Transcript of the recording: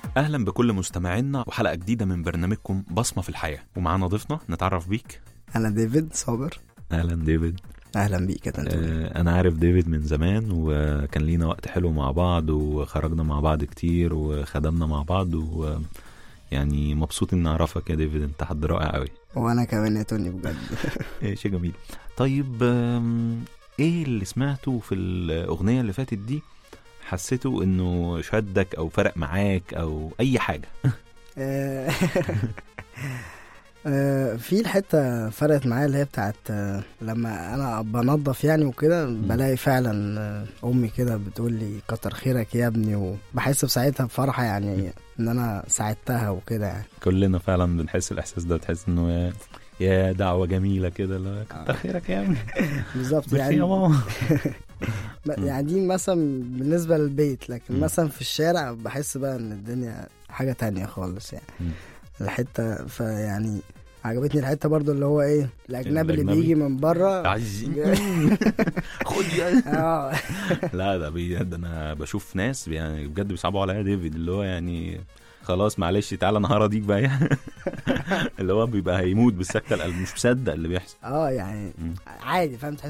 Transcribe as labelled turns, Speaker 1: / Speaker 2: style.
Speaker 1: اهلا بكل مستمعينا وحلقه جديده من برنامجكم بصمه في الحياه ومعانا ضيفنا نتعرف بيك
Speaker 2: انا ديفيد صابر
Speaker 1: اهلا ديفيد
Speaker 2: اهلا بيك يا تنتولي
Speaker 1: آه انا عارف ديفيد من زمان وكان لينا وقت حلو مع بعض وخرجنا مع بعض كتير وخدمنا مع بعض و يعني مبسوط اني اعرفك يا ديفيد انت حد رائع قوي
Speaker 2: وانا كمان يا توني بجد
Speaker 1: إيه شيء جميل طيب آم، ايه اللي سمعته في الاغنيه اللي فاتت دي حسيته انه شدك او فرق معاك او اي حاجه
Speaker 2: آه، آه، في الحته فرقت معايا اللي هي بتاعت آه، لما انا بنضف يعني وكده بلاقي فعلا آه، امي كده بتقول لي كتر خيرك يا ابني وبحس بساعتها بفرحه يعني ان انا ساعدتها وكده يعني
Speaker 1: كلنا فعلا بنحس الاحساس ده تحس انه يا يا دعوه جميله كده لا كتر خيرك يا ابني
Speaker 2: بالظبط
Speaker 1: ميرسي
Speaker 2: يعني
Speaker 1: يا ماما
Speaker 2: ب- يعني دي مثلا بالنسبه للبيت لكن
Speaker 1: مم.
Speaker 2: مثلا في الشارع بحس بقى ان الدنيا حاجه تانية خالص يعني
Speaker 1: مم.
Speaker 2: الحته فيعني عجبتني الحته برضو اللي هو ايه الاجنبي اللي
Speaker 1: الأجنبي.
Speaker 2: بيجي من بره
Speaker 1: عايزين خد يا
Speaker 2: اه
Speaker 1: لا ده بجد انا بشوف ناس يعني بجد بيصعبوا عليا ديفيد اللي هو يعني خلاص معلش تعالى انا هراضيك بقى يعني اللي هو بيبقى هيموت بالسكته القلب مش مصدق اللي بيحصل
Speaker 2: اه يعني
Speaker 1: مم.
Speaker 2: عادي فاهم تحس